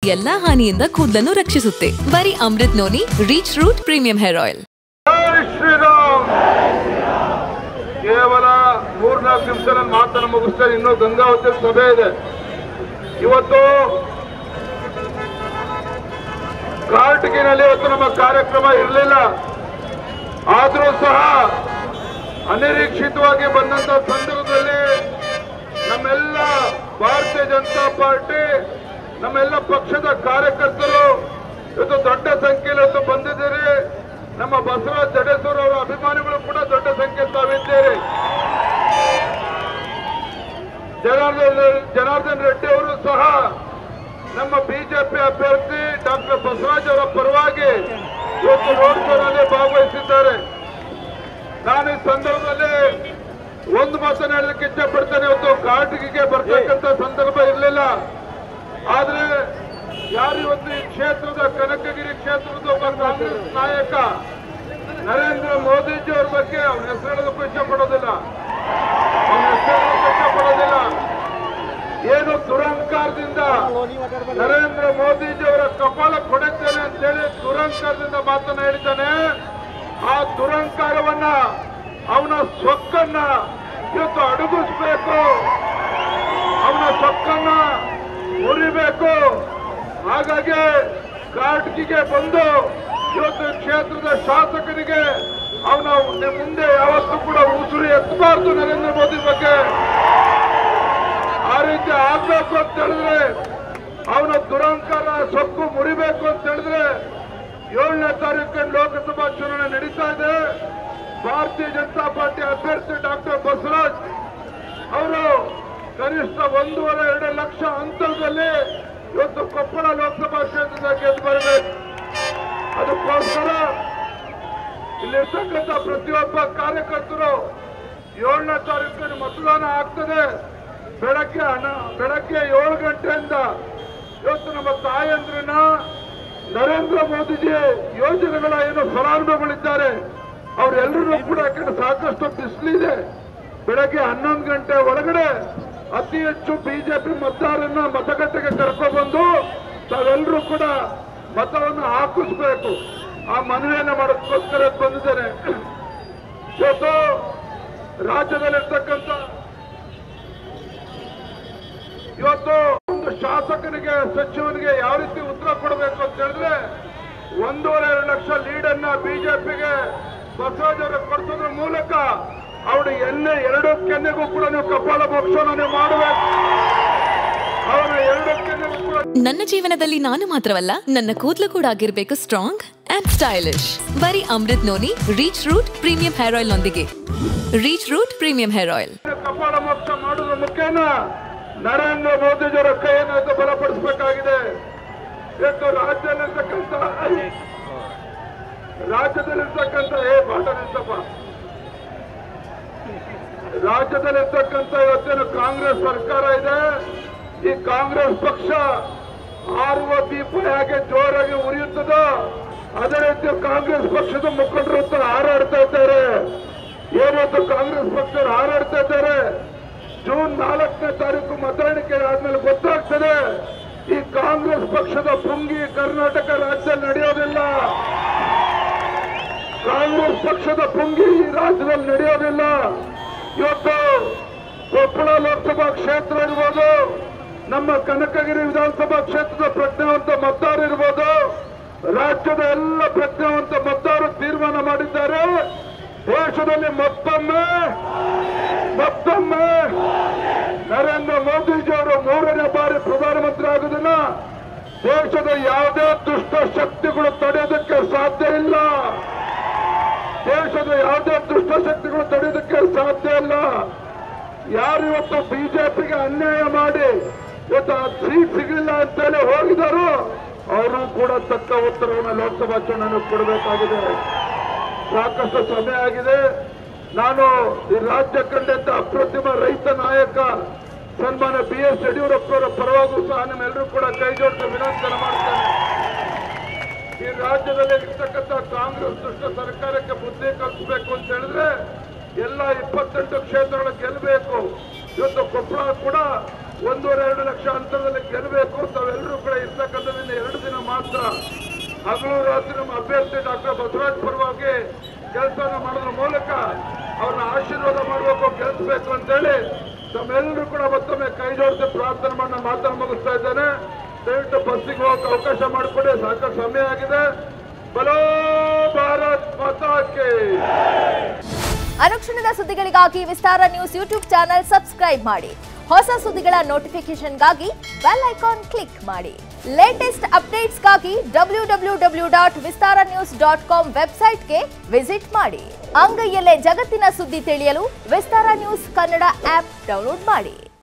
ಎಲ್ಲಾ ಹಾನಿಯಿಂದ ಕೂದಲನ್ನು ರಕ್ಷಿಸುತ್ತೆ ಬರೀ Amrit noni reach root premium hair oil ಜೈ ಶ್ರೀರಾಮ್ ಕೇವಲ ಮೂರ್ನಾಲ್ಕು ನಿಮಿಷದಲ್ಲಿ ಮಾತನ್ನು ಮುಗಿಸ್ತಾರೆ ಇನ್ನೂ ಗಂಗಾವತಿ ಸಭೆ ಇದೆ ಇವತ್ತು ಕಾರ್ಟಿಗಿನಲ್ಲಿ ಇವತ್ತು ನಮ್ಮ ಕಾರ್ಯಕ್ರಮ ಇರಲಿಲ್ಲ ಆದರೂ ಸಹ ಅನಿರೀಕ್ಷಿತವಾಗಿ ಬಂದಂತ ಸಂದರ್ಭದಲ್ಲಿ ನಮ್ಮೆಲ್ಲ ಭಾರತೀಯ ಜನತಾ ಪಾರ್ಟಿ ನಮ್ಮೆಲ್ಲ ಪಕ್ಷದ ಕಾರ್ಯಕರ್ತರು ಇವತ್ತು ದೊಡ್ಡ ಸಂಖ್ಯೆಯಲ್ಲಿ ಇವತ್ತು ಬಂದಿದ್ದೀರಿ ನಮ್ಮ ಬಸವರಾಜ್ ಜಡೇಶ್ವರ ಅವರ ಅಭಿಮಾನಿಗಳು ಕೂಡ ದೊಡ್ಡ ಸಂಖ್ಯೆಯಲ್ಲಿ ತಾವಿದ್ದೀರಿ ಜನಾರ್ದನ್ ಜನಾರ್ದನ್ ರೆಡ್ಡಿ ಅವರು ಸಹ ನಮ್ಮ ಬಿಜೆಪಿ ಅಭ್ಯರ್ಥಿ ಡಾಕ್ಟರ್ ಬಸವರಾಜ್ ಅವರ ಪರವಾಗಿ ಇವತ್ತು ರೋಡ್ ಶೋನಲ್ಲಿ ಭಾಗವಹಿಸಿದ್ದಾರೆ ನಾನು ಈ ಸಂದರ್ಭದಲ್ಲಿ ಒಂದು ಮಾತನ್ನು ಹೇಳಲಿಕ್ಕೆ ಇಚ್ಛೆ ಪಡ್ತೇನೆ ಇವತ್ತು ಕಾಟಿಗೆ ಬರ್ತಕ್ಕಂಥ ಸಂದರ್ಭ ಇರಲಿಲ್ಲ ಆದ್ರೆ ಯಾರು ಇವತ್ತು ಈ ಕ್ಷೇತ್ರದ ಕನಕಗಿರಿ ಕ್ಷೇತ್ರದ ಒಬ್ಬ ಕಾಂಗ್ರೆಸ್ ನಾಯಕ ನರೇಂದ್ರ ಮೋದಿಜಿ ಅವ್ರ ಬಗ್ಗೆ ಅವ್ರ ಹೆಸರು ಹೇಳೋದಕ್ಕೂ ಇಚ್ಛೆ ಪಡೋದಿಲ್ಲ ಅವ್ರ ಹೆಸರು ಹೇಳೋದಕ್ಕೂ ಇಚ್ಛೆ ಪಡೋದಿಲ್ಲ ಏನು ದುರಂಕಾರದಿಂದ ನರೇಂದ್ರ ಮೋದಿಜಿ ಅವರ ಕಪಾಲ ಕೊಡುತ್ತೇನೆ ಅಂತೇಳಿ ದುರಂಕಾರದಿಂದ ಮಾತನ್ನ ಹೇಳಿದ್ದಾನೆ ಆ ದುರಂಕಾರವನ್ನ ಅವನ ಸೊಕ್ಕನ್ನ ಇವತ್ತು ಅಡಗಿಸ್ಬೇಕು ಅವನ ಸೊಕ್ಕನ್ನ ಮುರಿಬೇಕು ಹಾಗಾಗಿ ಕಾಟ್ಗಿಗೆ ಬಂದು ಇವತ್ತು ಕ್ಷೇತ್ರದ ಶಾಸಕರಿಗೆ ಅವನ ಮುಂದೆ ಯಾವತ್ತೂ ಕೂಡ ಉಸಿರು ಎತ್ತಬಾರ್ದು ನರೇಂದ್ರ ಮೋದಿ ಬಗ್ಗೆ ಆ ರೀತಿ ಆಗ್ಬೇಕು ಅಂತ ಹೇಳಿದ್ರೆ ಅವನ ದುರಂಕಾರ ಸೊಕ್ಕು ಮುರಿಬೇಕು ಅಂತ ಹೇಳಿದ್ರೆ ಏಳನೇ ತಾರೀಕು ಲೋಕಸಭಾ ಚುನಾವಣೆ ನಡೀತಾ ಇದೆ ಭಾರತೀಯ ಜನತಾ ಪಾರ್ಟಿ ಅಭ್ಯರ್ಥಿ ಡಾಕ್ಟರ್ ಬಸವರಾಜ್ ಅವರು ಕನಿಷ್ಠ ಒಂದೂವರೆ ಎರಡು ಲಕ್ಷ ಅಂತರದಲ್ಲಿ ಇವತ್ತು ಕೊಪ್ಪಳ ಲೋಕಸಭಾ ಕ್ಷೇತ್ರದ ಗೆದ್ದು ಬರಬೇಕು ಅದಕ್ಕೋಸ್ಕರ ಇಲ್ಲಿರ್ತಕ್ಕಂಥ ಪ್ರತಿಯೊಬ್ಬ ಕಾರ್ಯಕರ್ತರು ಏಳನೇ ತಾರೀಕಿನ ಮತದಾನ ಆಗ್ತದೆ ಬೆಳಗ್ಗೆ ಹಣ ಬೆಳಗ್ಗೆ ಏಳು ಗಂಟೆಯಿಂದ ಇವತ್ತು ನಮ್ಮ ತಾಯಂದ್ರನ್ನ ನರೇಂದ್ರ ಮೋದಿಜಿ ಯೋಜನೆಗಳ ಏನು ಫಲಾನುಭವಿಗಳಿದ್ದಾರೆ ಅವರೆಲ್ಲರೂ ಕೂಡ ಯಾಕಂದ್ರೆ ಸಾಕಷ್ಟು ಬಿಸಿಲಿದೆ ಬೆಳಗ್ಗೆ ಹನ್ನೊಂದು ಗಂಟೆ ಒಳಗಡೆ ಅತಿ ಹೆಚ್ಚು ಬಿಜೆಪಿ ಮತದಾರರನ್ನ ಮತಗಟ್ಟೆಗೆ ಕರ್ಕೊಬಂದು ತಾವೆಲ್ಲರೂ ಕೂಡ ಮತವನ್ನು ಹಾಕಿಸ್ಬೇಕು ಆ ಮನವಿಯನ್ನು ಮಾಡೋದಕ್ಕೋಸ್ಕರ ಬಂದಿದ್ದೇನೆ ಇವತ್ತು ರಾಜ್ಯದಲ್ಲಿರ್ತಕ್ಕಂಥ ಇವತ್ತು ಒಂದು ಶಾಸಕನಿಗೆ ಸಚಿವನಿಗೆ ಯಾವ ರೀತಿ ಉತ್ತರ ಕೊಡಬೇಕು ಅಂತ ಹೇಳಿದ್ರೆ ಒಂದೂವರೆ ಎರಡು ಲಕ್ಷ ಲೀಡನ್ನ ಬಿಜೆಪಿಗೆ ಬಸವರಾಜ್ ಅವರು ಕೊಡಿಸೋದ್ರ ಮೂಲಕ ಅವಳು ಎಣ್ಣೆ ಎರಡು ಕೆನ್ನೆಗೂ ಕೂಡ ನೀವು ಕಪಾಲ ಮೋಕ್ಷವನ್ನು ನೀವು ಮಾಡಬೇಕು ಅವರ ಎರಡು ಕೆನ್ನೆಗೂ ಕೂಡ ನನ್ನ ಜೀವನದಲ್ಲಿ ನಾನು ಮಾತ್ರವಲ್ಲ ನನ್ನ ಕೂದಲು ಕೂಡ ಆಗಿರ್ಬೇಕು ಸ್ಟ್ರಾಂಗ್ ಅಂಡ್ ಸ್ಟೈಲಿಶ್ ಬರೀ Amrit noni reach root premium hair oil ನೊಂದಿಗೆ reach root premium hair oil ಕಪಾಳ ಮೋಕ್ಷ ಮಾಡುವ ಮುಖೇನ ನರೇಂದ್ರ ಮೋದಿಜಿಯವರ ಕೈಯನ್ನು ಇವತ್ತು ಬಲಪಡಿಸಬೇಕಾಗಿದೆ ಇವತ್ತು ರಾಜ್ಯದಲ್ಲಿರ್ತಕ್ಕಂಥ ರಾಜ್ಯದಲ್ಲಿರ್ತಕ್ಕಂಥ ಏ ಪಾಠ ನಿಲ್ಸಪ್ಪ ರಾಜ್ಯದಲ್ಲಿರ್ತಕ್ಕಂಥ ಇವತ್ತೇನು ಕಾಂಗ್ರೆಸ್ ಸರ್ಕಾರ ಇದೆ ಈ ಕಾಂಗ್ರೆಸ್ ಪಕ್ಷ ಆರುವ ದೀಪ ಹೇಗೆ ಜೋರಾಗಿ ಉರಿಯುತ್ತದೋ ಅದೇ ರೀತಿ ಕಾಂಗ್ರೆಸ್ ಪಕ್ಷದ ಮುಖಂಡರು ಇವತ್ತು ಹಾರಾಡ್ತಾ ಇದ್ದಾರೆ ಏನಿವತ್ತು ಕಾಂಗ್ರೆಸ್ ಪಕ್ಷರು ಹಾರಾಡ್ತಾ ಇದ್ದಾರೆ ಜೂನ್ ನಾಲ್ಕನೇ ತಾರೀಕು ಮತ ಎಣಿಕೆ ಆದ್ಮೇಲೆ ಗೊತ್ತಾಗ್ತದೆ ಈ ಕಾಂಗ್ರೆಸ್ ಪಕ್ಷದ ಪುಂಗಿ ಕರ್ನಾಟಕ ರಾಜ್ಯದಲ್ಲಿ ನಡೆಯೋದಿಲ್ಲ ಕಾಂಗ್ರೆಸ್ ಪಕ್ಷದ ಪುಂಗಿ ಈ ರಾಜ್ಯದಲ್ಲಿ ನಡೆಯೋದಿಲ್ಲ ಇವತ್ತು ಕೊಪ್ಪಳ ಲೋಕಸಭಾ ಕ್ಷೇತ್ರ ಇರ್ಬೋದು ನಮ್ಮ ಕನಕಗಿರಿ ವಿಧಾನಸಭಾ ಕ್ಷೇತ್ರದ ಪ್ರಜ್ಞಾವಂತ ಮತದಾರ ಇರ್ಬೋದು ರಾಜ್ಯದ ಎಲ್ಲ ಪ್ರಜ್ಞಾವಂತ ಮತದಾರರು ತೀರ್ಮಾನ ಮಾಡಿದ್ದಾರೆ ದೇಶದಲ್ಲಿ ಮತ್ತೊಮ್ಮೆ ಮತ್ತೊಮ್ಮೆ ನರೇಂದ್ರ ಮೋದಿಜಿ ಅವರು ಮೂರನೇ ಬಾರಿ ಪ್ರಧಾನಮಂತ್ರಿ ಆಗುವುದನ್ನ ದೇಶದ ಯಾವುದೇ ದುಷ್ಟ ಶಕ್ತಿಗಳು ತಡೆಯೋದಕ್ಕೆ ಸಾಧ್ಯ ಇಲ್ಲ ದೇಶದ ಯಾವುದೇ ದುಷ್ಟ ಶಕ್ತಿಗಳು ತಡೆಯೋದಕ್ಕೆ ಸಾಧ್ಯ ಇಲ್ಲ ಯಾರು ಇವತ್ತು ಬಿಜೆಪಿಗೆ ಅನ್ಯಾಯ ಮಾಡಿ ಇವತ್ತು ಆ ಸೀಟ್ ಸಿಗಲಿಲ್ಲ ಅಂತೇಳಿ ಹೋಗಿದಾರೋ ಅವರು ಕೂಡ ತಕ್ಕ ಉತ್ತರವನ್ನು ಲೋಕಸಭಾ ಚುನಾವಣೆ ಕೊಡಬೇಕಾಗಿದೆ ಸಾಕಷ್ಟು ಸಮಯ ಆಗಿದೆ ನಾನು ಈ ರಾಜ್ಯ ಕಂಡಂತ ಅಪ್ರತಿಮ ರೈತ ನಾಯಕ ಸನ್ಮಾನ ಬಿ ಎಸ್ ಯಡಿಯೂರಪ್ಪ ಅವರ ಪರವಾಗೂ ಸಹ ನಿಮ್ಮೆಲ್ಲರೂ ಕೂಡ ಕೈ ಜೋಡಿಸಿ ವಿನಂತಿ ಮಾಡ್ತೇನೆ ಈ ರಾಜ್ಯದಲ್ಲಿ ಇರ್ತಕ್ಕಂಥ ಕಾಂಗ್ರೆಸ್ ದುಷ್ಟ ಸರ್ಕಾರಕ್ಕೆ ಬುದ್ಧಿ ಕಲಿಸಬೇಕು ಅಂತ ಹೇಳಿದ್ರೆ ಎಲ್ಲ ಇಪ್ಪತ್ತೆಂಟು ಕ್ಷೇತ್ರಗಳು ಗೆಲ್ಲಬೇಕು ಇವತ್ತು ಕೊಪ್ಪಳ ಕೂಡ ಒಂದೂವರೆ ಎರಡು ಲಕ್ಷ ಅಂತರದಲ್ಲಿ ಗೆಲ್ಲಬೇಕು ತಾವೆಲ್ಲರೂ ಕೂಡ ಇರ್ತಕ್ಕಂಥದ್ರಿಂದ ಎರಡು ದಿನ ಮಾತ್ರ ಹಗಲು ರಾತ್ರಿ ನಮ್ಮ ಅಭ್ಯರ್ಥಿ ಡಾಕ್ಟರ್ ಬಸವರಾಜ್ ಪರವಾಗಿ ಕೆಲಸನ ಮಾಡೋದ್ರ ಮೂಲಕ ಅವ್ರನ್ನ ಆಶೀರ್ವಾದ ಮಾಡಬೇಕು ಗೆಲ್ಲಿಸಬೇಕು ಅಂತೇಳಿ ತಮ್ಮೆಲ್ಲರೂ ಕೂಡ ಮತ್ತೊಮ್ಮೆ ಕೈ ಜೋಡಿಸಿ ಪ್ರಾರ್ಥನೆ ಮಾಡಿ ನಾನು ಮಾತನ್ನು ಮುಗಿಸ್ತಾ ಇದ್ದೇನೆ ದಯವಿಟ್ಟು ಬಸ್ಸಿಗೆ ಹೋಗಕ್ಕೆ ಅವಕಾಶ ಮಾಡಿಕೊಡಿ ಸಾಕಷ್ಟು ಸಮಯ ಆಗಿದೆ ಬಲೋ ಭಾರತ್ ಮಾತಾಕ್ಕೆ ಅನುಕ್ಷಣದ ಸುದ್ದಿಗಳಿಗಾಗಿ Vistara news YouTube channel subscribe ಮಾಡಿ ಹೊಸ ಸುದ್ದಿಗಳ ನೋಟಿಫಿಕೇಶನ್ಗಾಗಿ ಬೆಲ್ ಐಕಾನ್ ಕ್ಲಿಕ್ ಮಾಡಿ ಲೇಟೆಸ್ಟ್ ಅಪ್ಡೇಟ್ಸ್ಗಾಗಿ W W W dot Vistara news dot com ವೆಬ್ಸೈಟ್ಗೆ ವಿಸಿಟ್ ಮಾಡಿ ಅಂಗೈಯಲ್ಲೇ ಜಗತ್ತಿನ ಸುದ್ದಿ ತಿಳಿಯಲು Vistara news Kannada app download ಮಾಡಿ